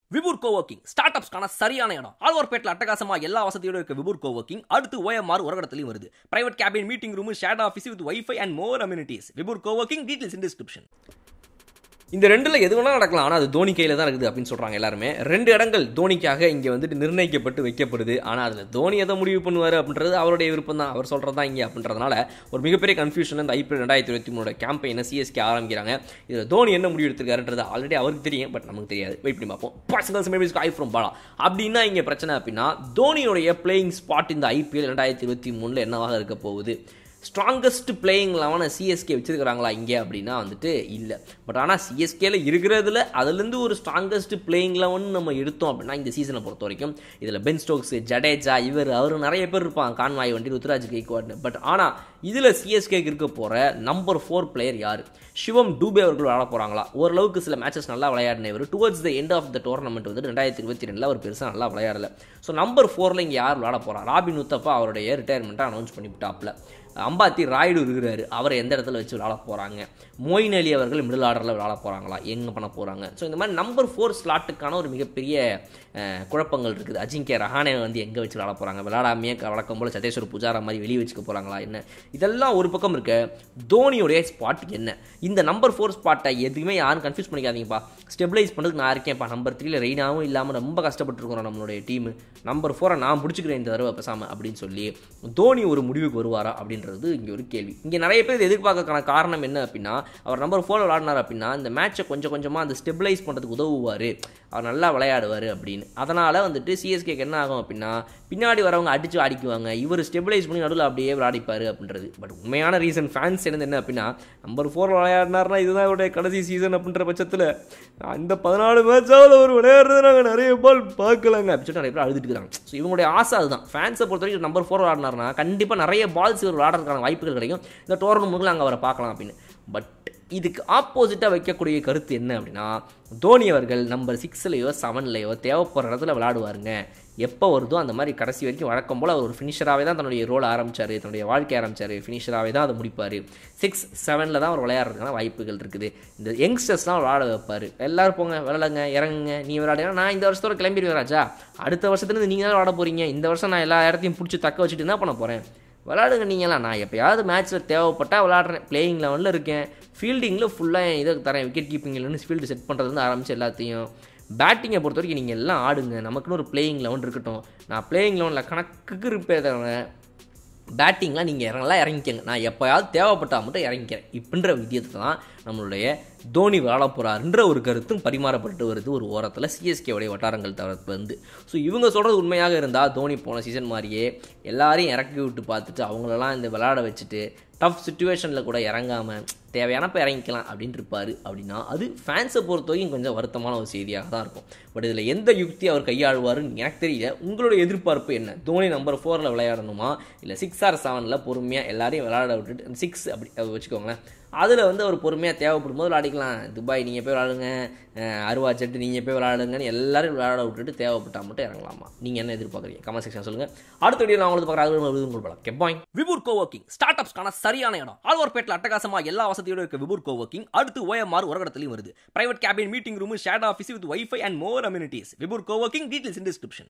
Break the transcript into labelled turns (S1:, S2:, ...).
S1: விபூர் coworking start அப்ஸ்க்கான சரியான இடம் ஆழ்வார்பேட்டில் அட்டகாசமா எல்லா வசதியோட இருக்க விபூர் கோவர்க்கிங் அடுத்து ஓஎம்ஆர் ஒரு இடத்துலையும் வருது private cabin meeting room shared office with wifi and more amenities விபூர் கோவர்க்கிங் டீடைல்ஸ் இன் டிஸ்கிரிப்ஷன் இந்த ரெண்டில் எது வேணால் நடக்கலாம் ஆனால் அது தோனி கையில் தான் இருக்குது அப்படின்னு சொல்கிறாங்க எல்லாருமே ரெண்டு இடங்கள் தோனிக்காக இங்கே வந்துட்டு நிர்ணயிக்கப்பட்டு வைக்கப்படுது ஆனால் அதில் தோனி எதை முடிவு பண்ணுவார் அப்படின்றது அவருடைய விருப்பம் தான் அவர் சொல்கிறது தான் இங்கே அப்படின்றதுனால ஒரு மிகப்பெரிய கன்ஃபியூஷன் இந்த ஐபிஎல் ரெண்டாயிரத்தி இருபத்தி மூணோட கேம்பெயினை சிஎஸ்கே ஆரம்பிக்கிறாங்க இதில் தோனி என்ன முடிவு எடுத்திருக்காருன்றது ஆல்ரெடி அவருக்கு தெரியும் பட் நமக்கு தெரியாது வெயிட் பண்ணி பார்ப்போம் பர்சனல்ஸ் மேபிஸ் ஐ ஃப்ரம் பாலா அப்படின்னா இங்கே பிரச்சனை அப்படின்னா தோனியோடைய பிளேயிங் ஸ்பாட் இந்த ஐபிஎல் ரெண்டாயிரத்தி இருபத்தி மூணில் என்னவாக இருக்க போகுது ஸ்ட்ராங்கஸ்ட் பிளேயிங் லெவனை சிஎஸ்கே வச்சிருக்கிறாங்களா இங்கே அப்படின்னா வந்துட்டு இல்லை பட் ஆனால் சிஎஸ்கேல இருக்கிறதுல அதுலேருந்து ஒரு ஸ்ட்ராங்கஸ்ட் பிளேயிங் லெவன் நம்ம எடுத்தோம் அப்படின்னா இந்த சீசனை பொறுத்த வரைக்கும் இதில் பென் ஸ்டோக்ஸ் ஜடேஜா இவர் அவர் நிறைய பேர் இருப்பாங்க கான்வாய் வண்டி ருத்ராஜ் கைக்வாட்னு பட் ஆனால் இதில் சிஎஸ்கேக்கு இருக்க போகிற நம்பர் ஃபோர் பிளேயர் யார் சிவம் டூபே அவர்கள் விளையாட போகிறாங்களா ஓரளவுக்கு சில மேட்சஸ் நல்லா விளையாடின இவர் towards the end of the tournament வந்து ரெண்டாயிரத்தி இருபத்தி ரெண்டில் அவர் பெருசாக நல்லா விளையாடல ஸோ நம்பர் ஃபோரில் இங்கே யார் விளையாட போகிறா ராபின் உத்தப்பா அவருடைய ரிட்டையர்மெண்ட்டை அனௌன்ஸ் பண்ணிவிட்டாப்ல அம்பாத்தி ராயுடு இருக்கிறாரு அவரை எந்த இடத்துல வச்சு விளாட போகிறாங்க மொயின் அலி அவர்கள் மிடில் ஆர்டரில் விளாட போகிறாங்களா எங்கே பண்ண போகிறாங்க ஸோ இந்த மாதிரி நம்பர் ஃபோர் ஸ்லாட்டுக்கான ஒரு மிகப்பெரிய குழப்பங்கள் இருக்குது அஜிங்கே ரஹானே வந்து எங்கே வச்சு விளாட போகிறாங்க விளாடாமையே வழக்கம் போல் சத்தேஸ்வர் புஜாரா மாதிரி வெளியே வச்சுக்க போகிறாங்களா என்ன இதெல்லாம் ஒரு பக்கம் இருக்க தோனியோடைய ஸ்பாட் என்ன இந்த நம்பர் ஃபோர் ஸ்பாட்டை எதுவுமே யாரும் கன்ஃபியூஸ் பண்ணிக்காதீங்கப்பா ஸ்டெபிளைஸ் பண்ணுறதுக்கு நான் இருக்கேன்ப்பா நம்பர் த்ரீல ரெய்னாவும் இல்லாமல் ரொம்ப கஷ்டப்பட்டுருக்கிறோம் நம்மளுடைய டீம் நம்பர் ஃபோரை நான் பிடிச்சிக்கிறேன் இந்த தடவை பேசாமல் அப்படின்னு சொல்லி தோனி ஒரு முடிவுக்கு வருவாரா அப்படின்றது இங்கே ஒரு கேள்வி இங்கே நிறைய பேர் எதிர்பார்க்கறதுக்கான காரணம் என்ன அப்படின்னா அவர் நம்பர் ஃபோர் விளாடினார் அப்படின்னா இந்த மேட்சை கொஞ்சம் கொஞ்சமாக அந்த ஸ்டெபிளைஸ் பண்ணுறதுக்கு உதவுவார் அவர் நல்லா விளையாடுவார் அப்படின்னு அதனால் வந்துட்டு சிஎஸ்கேக்கு என்ன ஆகும் அப்படின்னா பின்னாடி வரவங்க அடித்து அடிக்குவாங்க இவர் ஸ்டெபிளைஸ் பண்ணி நடுவில் அப்படியே விளையாடிப்பார் அப்படின்றது பட் உண்மையான ரீசன் ஃபேன்ஸ் என்னது என்ன அப்படின்னா நம்பர் ஃபோர் விளையாடினார்னா இதுதான் இவருடைய கடைசி சீசன் அப்படின்ற பட்சத்தில் இந்த பதினாலு மேட்சாவில் ஒரு விளையாடுறது நாங்கள் நிறைய பால் பார்க்கலாங்க அப்படின்னு சொல்லிட்டு நிறைய பேர் அழுதுட்டு இருக்காங்க ஸோ இவங்களுடைய ஆசை அதுதான் ஃபேன்ஸை பொறுத்த வரைக்கும் நம்பர் ஃபோர் விளாடினார்னா கண்டிப்பாக நிறைய பால்ஸ் இவர் விளாடுறதுக்கான வாய்ப்புகள் கிடைக்கும் இந்த டோர்னமெண்ட்டில் அங்கே அவரை பார்க்கலாம் அப்படின்னு பட் இதுக்கு ஆப்போசிட்டாக வைக்கக்கூடிய கருத்து என்ன அப்படின்னா தோனி அவர்கள் நம்பர் சிக்ஸ்லையோ செவன்லையோ தேவைப்படுற இடத்துல விளாடுவாருங்க எப்போ வருதோ அந்த மாதிரி கடைசி வரைக்கும் வழக்கம் போல் அவர் ஒரு ஃபினிஷராகவே தான் தன்னுடைய ரோல் ஆரம்பித்தார் தன்னுடைய வாழ்க்கை ஆரம்பித்தார் ஃபினிஷராகவே தான் அதை முடிப்பார் சிக்ஸ் செவனில் தான் அவர் விளையாடுறதுக்கான வாய்ப்புகள் இருக்குது இந்த யங்ஸ்டர்ஸ்லாம் விளாட வைப்பார் எல்லோரும் போங்க விளாடுங்க இறங்குங்க நீ விளையாடுங்க நான் இந்த வருஷத்தோட கிளம்பிடுவேன் ராஜா அடுத்த வருஷத்துலேருந்து நீங்கள் தான் விளாட போகிறீங்க இந்த வருஷம் நான் எல்லா இடத்தையும் பிடிச்சி தக்க வச்சுட்டு என்ன பண்ண போகிறேன் விளாடுங்க நீங்களாம் நான் எப்போயாவது மேட்ச்சில் தேவைப்பட்டால் விளாட்றேன் பிளேயிங் லெவனில் இருக்கேன் ஃபீல்டிங்கில் ஃபுல்லாக இதை தரேன் விக்கெட் கீப்பிங்லேருந்து ஃபீல்டு செட் பண்ணுறதுலேருந்து ஆரம்பித்து எல்லாத்தையும் பேட்டிங்கை பொறுத்த வரைக்கும் நீங்கள் எல்லாம் ஆடுங்க நமக்குன்னு ஒரு பிளேயிங் லெவன் இருக்கட்டும் நான் பிளேயிங் லெவனில் கணக்குக்கு இருப்பேன் பேட்டிங்லாம் நீங்கள் இறங்கலாம் இறங்கிக்கங்க நான் எப்போயாவது தேவைப்பட்டால் மட்டும் இறங்கிக்கிறேன் இப்படின்ற வித்தியத்தை தான் நம்மளுடைய தோனி விளாட போகிறாருன்ற ஒரு கருத்தும் பரிமாறப்பட்டு வருது ஒரு ஓரத்தில் சிஎஸ்கேவுடைய வட்டாரங்கள் தரப்பு வந்து ஸோ இவங்க சொல்கிறது உண்மையாக இருந்தால் தோனி போன சீசன் மாதிரியே எல்லாரையும் இறக்கி விட்டு பார்த்துட்டு அவங்களெல்லாம் இந்த விளாட வச்சுட்டு டஃப் சுச்சுவேஷனில் கூட இறங்காமல் தேவையானப்போ இறங்கிக்கலாம் அப்படின்ட்டு இருப்பார் அப்படின்னா அது ஃபேன்ஸை பொறுத்த வரைக்கும் கொஞ்சம் வருத்தமான ஒரு செய்தியாக தான் இருக்கும் பட் இதில் எந்த யுக்தி அவர் கையாளுவாருன்னு எனக்கு தெரியல உங்களுடைய எதிர்பார்ப்பு என்ன தோனி நம்பர் ஃபோரில் விளையாடணுமா இல்லை சிக்ஸ் ஆர் செவனில் பொறுமையாக எல்லாரையும் விளையாட விட்டுட்டு சிக்ஸ் அப்படி வச்சுக்கோங்களேன் அதில் வந்து அவர் பொறுமையாக தேவைப்படும் போது விளாடிக்கலாம் துபாய் நீங்கள் போய் விளாடுங்க அருவா செட்டு நீங்கள் போய் விளாடுங்கன்னு எல்லாரும் விளையாட விட்டுட்டு தேவைப்பட்டால் மட்டும் இறங்கலாமா நீங்கள் என்ன எதிர்பார்க்குறீங்க கமெண்ட் செக்ஷன் சொல்லுங்கள் அடுத்த வீடியோ நான் உங்களுக்கு பார்க்குறது உங்களுக்கு பலம் கெப்பாய் விபூர் கோவர்க்கிங் ஸ்டார்ட் அப்ஸ்க்கான சரியான இடம் ஆழ்வார்பேட்டில் அட்டகாசமா எல்லா வசதியோட இருக்க விபூர் கோவர்க்கிங் அடுத்து ஓஎம்ஆர் ஒரு இடத்துலையும் வருது private cabin meeting room shared office with wifi and more amenities விபூர் கோவர்க்கிங் டீடைல்ஸ் இன் டிஸ்கிரிப்ஷன்